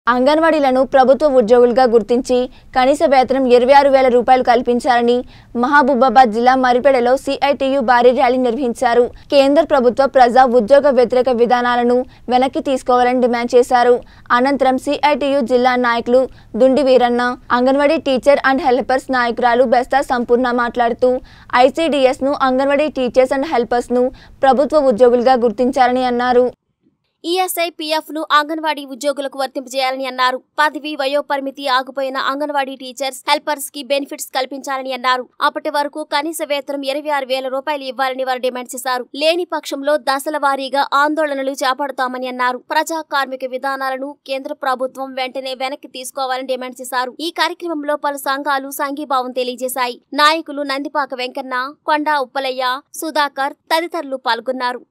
అంగన్వాడీలను ప్రభుత్వ ఉద్యోగులుగా గుర్తించి కనీస వేతనం ఇరవై ఆరు వేల రూపాయలు కల్పించాలని మహబూబాబాద్ జిల్లా మరిపెడలో సిఐటియు భారీ ర్యాలీ నిర్వహించారు కేంద్ర ప్రభుత్వ ప్రజా ఉద్యోగ వ్యతిరేక విధానాలను వెనక్కి తీసుకోవాలని డిమాండ్ చేశారు అనంతరం సిఐటియు జిల్లా నాయకులు Dundi Veeranna anganwadi teacher and helpers నాయకురాలు బెస్తా సంపూర్ణ మాట్లాడుతూ ఐసీడీఎస్ ను అంగన్వాడీ టీచర్స్ అండ్ హెల్పర్స్ ను ప్రభుత్వ ఉద్యోగులుగా గుర్తించాలని అన్నారు ఈఎస్ఐ పీఎఫ్ ను అంగన్వాడీ ఉద్యోగులకు వర్తింపజేయాలని అన్నారు పదవి వయోపరిమితి ఆగిపోయిన అంగన్వాడీ టీచర్స్ హెల్పర్స్ కి బెనిఫిట్స్ కల్పించాలని అన్నారు అప్పటి వరకు కనీస వేతనం ఇరవై ఆరు వేల రూపాయలు ఇవ్వాలని వారు డిమాండ్ చేశారు లేని పక్షంలో దశల వారీగా ఆందోళనలు చేపడతామని అన్నారు ప్రజా కార్మిక విధానాలను కేంద్ర ప్రభుత్వం వెంటనే వెనక్కి తీసుకోవాలని డిమాండ్ చేశారు ఈ కార్యక్రమంలో పలు సంఘాలు సంఘీభావం తెలియజేశాయి నాయకులు నందిపాక వెంకన్న కొండా ఉప్పలయ్య సుధాకర్ తదితరులు పాల్గొన్నారు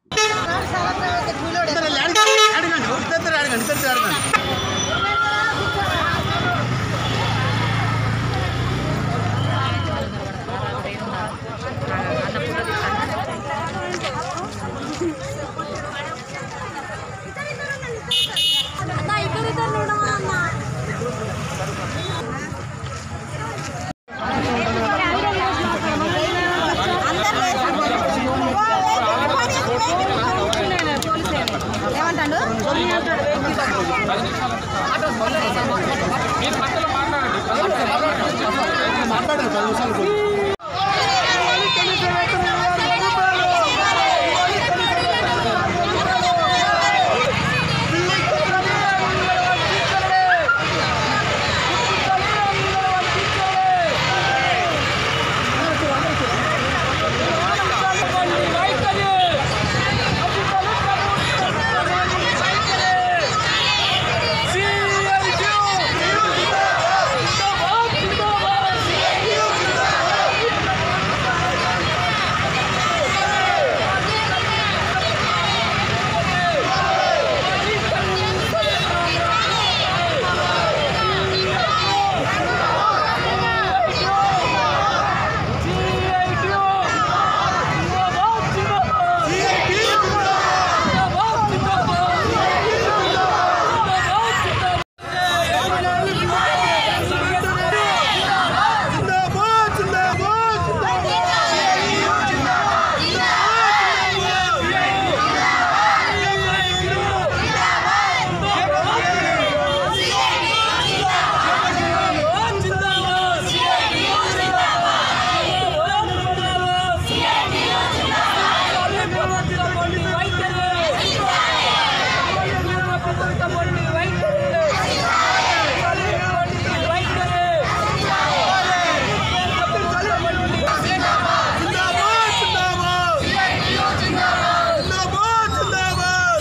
అడగండి ఇద్దరు అడగండి ఇద్దరు అడగండి ఏమంటాడు మాట్లాడండి పది నిమిషాలు కూర్చో. జిందాబాద్ జిందాబాద్ జిందాబాద్ జిందాబాద్ జిందాబాద్ జిందాబాద్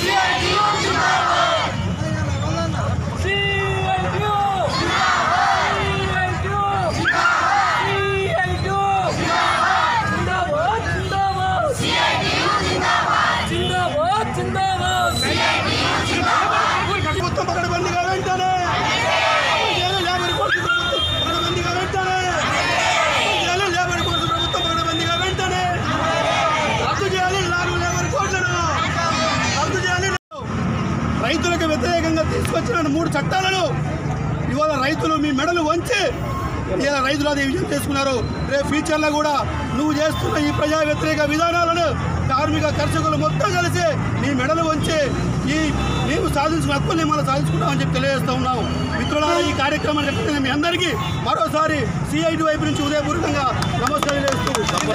ప్రభుత్వం పకడ్బందీగా వెంటనే జైలు లేబర్ కోర్టు ప్రభుత్వం పకడ్బందీగా వెంటనే జైలు లేబర్ కోర్టు ప్రభుత్వం పకడ్బందీగా వెంటనే రద్దు చేయాలి నాలుగు లేబర్ కోర్టులను రద్దు చేయాలి రైతులకు వ్యతిరేకంగా తీసుకొచ్చిన మూడు చట్టాలను ఇవాళ రైతులు మీ మెడలు వంచి ఇలా రైతులు అది విజయం చేసుకున్నారు రేపు ఫ్యూచర్లో కూడా నువ్వు చేస్తున్న ఈ ప్రజా వ్యతిరేక విధానాలను కార్మిక కర్షకులు మొత్తం కలిసి నీ మెడలు వంచి ఈ మేము సాధించిన హక్కుల్ని మనం సాధించుకుంటామని చెప్పి తెలియజేస్తా ఉన్నాం మిత్రులారా ఈ కార్యక్రమాన్ని చెప్పిన మీ అందరికీ మరోసారి సిఐటి వైపు నుంచి ఉదయపూర్వకంగా నమస్తే తెలియజేస్తూ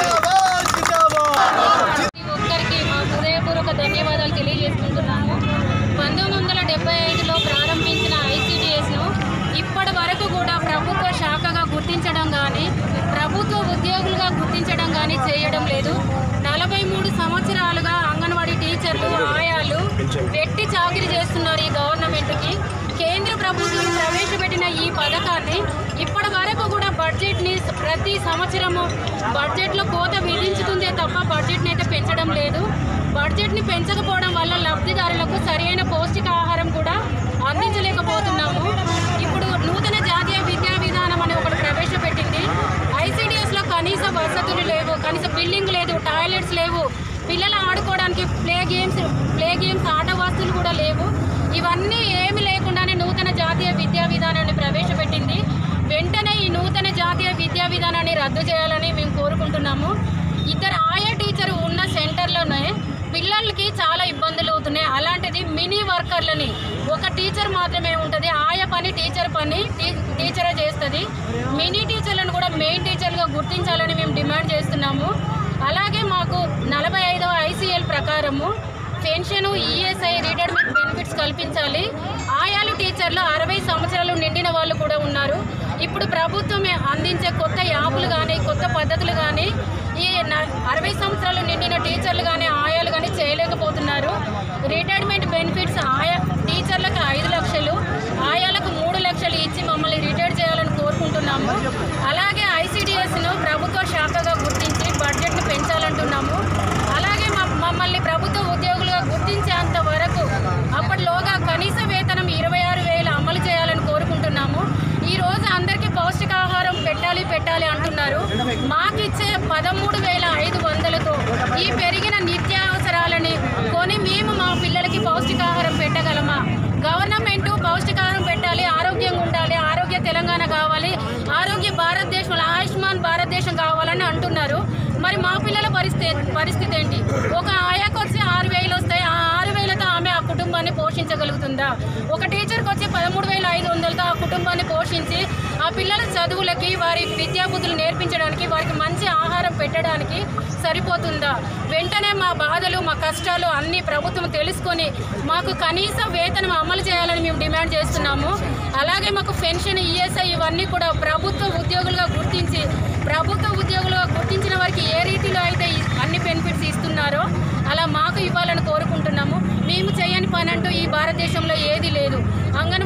ప్రతి ఒక్కరికి మా హృదయపూర్వక ధన్యవాదాలు తెలియజేసుకుంటున్నాము పంతొమ్మిది వందల డెబ్బై ఐదులో ప్రారంభించిన ఐసీడీఎస్ను ఇప్పటి వరకు కూడా ప్రభుత్వ శాఖగా గుర్తించడం కానీ ప్రభుత్వ ఉద్యోగులుగా గుర్తించడం కానీ చేయడం లేదు నలభై మూడు సంవత్సరాలుగా అంగన్వాడీ టీచర్లు ఆయాలు వెట్టి చాకిరీ చేస్తున్నారు ఈ గవర్నమెంట్కి కేంద్ర ప్రభుత్వం ప్రవేశపెట్టిన ఈ పథకాన్ని ఇప్పటి వరకు కూడా బడ్జెట్ని ప్రతి సంవత్సరము బడ్జెట్లో కోత విధించుతుందే తప్ప బడ్జెట్ని అయితే పెంచడం లేదు బడ్జెట్ని పెంచకపోవడం వల్ల లబ్ధిదారులకు సరైన పౌష్టికాహారం కూడా అందించలేకపోతున్నాము ఇప్పుడు నూతన జాతీయ విద్యా విధానం అని ఒకటి ప్రవేశపెట్టింది ఐసీడీఎస్లో కనీస వసతులు లేవు కనీస బిల్డింగ్ లేదు టాయిలెట్స్ లేవు పిల్లలు ఆడుకోవడానికి ప్లే గేమ్స్ ప్లే గేమ్స్ ఆట వస్తువులు కూడా లేవు ఇవన్నీ ఏమి లేకుండానే నూతన మాత్రమే ఉంటుంది ఆయా పని టీచర్ పని టీ- టీచరే చేస్తుంది మినీ టీచర్లను కూడా మెయిన్ టీచర్లుగా గుర్తించాలని మేము డిమాండ్ చేస్తున్నాము అలాగే మాకు నలభై ఐదవ ఐసీఎల్ ప్రకారము పెన్షన్ ఈఎస్ఐ రిటైర్మెంట్ బెనిఫిట్స్ కల్పించాలి ఆయాలు టీచర్లు అరవై సంవత్సరాలు నిండిన వాళ్ళు కూడా ఉన్నారు ఇప్పుడు ప్రభుత్వం అందించే కొత్త యాప్లు కానీ కొత్త పద్ధతులు కానీ ఈ న- అరవై సంవత్సరాలు నిండిన టీచర్లు కానీ ఆయాలు కానీ చేయలేకపోతున్నారు రిటైర్మెంట్ బెనిఫిట్స్ ఆయా టీచర్లకు ఐదు లక్షలు ఆయాలకు మూడు లక్షలు ఇచ్చి మమ్మల్ని రిటైర్ చేయాలని కోరుకుంటున్నాము అలాగే ఐసీడీఎస్ను ప్రభుత్వ శాఖగా గుర్తించి బడ్జెట్ను పెంచాలంటున్నాము అలాగే మా- మమ్మల్ని ప్రభుత్వ ఉద్యోగులుగా గుర్తించేంత వరకు అప్పటిలోగా కనీస వేతనం ఇరవై ఆరు వేలు అమలు చేయాలని కోరుకుంటున్నాము ఈ రోజు అందరికీ పౌష్టికాహారం పెట్టాలి పెట్టాలి అంటున్నారు మాకిచ్చే పదమూడు వేల ఐదు వందలతో ఈ పెరిగిన నిత్యావసరాలని కొని మేము మా పిల్లలకి పౌష్టికాహారం పెట్టగలమా గవర్నమెంట్ పౌష్టికాహారం పెట్టాలి ఆరోగ్యంగా ఉండాలి ఆరోగ్య తెలంగాణ కావాలి ఆరోగ్య భారతదేశంలో ఆయుష్మాన్ భారతదేశం కావాలని అంటున్నారు మరి మా పిల్లల పరిస్థితి పరిస్థితి ఏంటి ఒక ఆయాకు వచ్చి ఆరు వేలు వస్తాయి ఆ ఆరు వేలతో ఆమె ఆ కుటుంబాన్ని పోషించగలుగుతుందా ఒక టీచర్కి వచ్చి పదమూడు వేల ఐదు వందలతో ఆ కుటుంబాన్ని పోషించి ఆ పిల్లల చదువులకి వారి విద్యాబుద్ధులు నేర్పించడానికి వారికి మంచి ఆహారం పెట్టడానికి సరిపోతుందా వెంటనే మా బాధలు మా కష్టాలు అన్ని ప్రభుత్వం తెలుసుకొని మాకు కనీస వేతనం అమలు చేయాలని మేము డిమాండ్ చేస్తున్నాము అలాగే మాకు పెన్షన్ ఈఎస్ఐ ఇవన్నీ కూడా ప్రభుత్వ ఉద్యోగులుగా గుర్తించి ప్రభుత్వ ఉద్యోగులుగా గుర్తించిన వారికి ఏ రీతిలో అయితే ఈ అన్ని బెనిఫిట్స్ ఇస్తున్నారో అలా మాకు ఇవ్వాలని కోరుకుంటున్నాము మేము చేయని పని అంటూ ఈ భారతదేశంలో ఏది లేదు అంగన్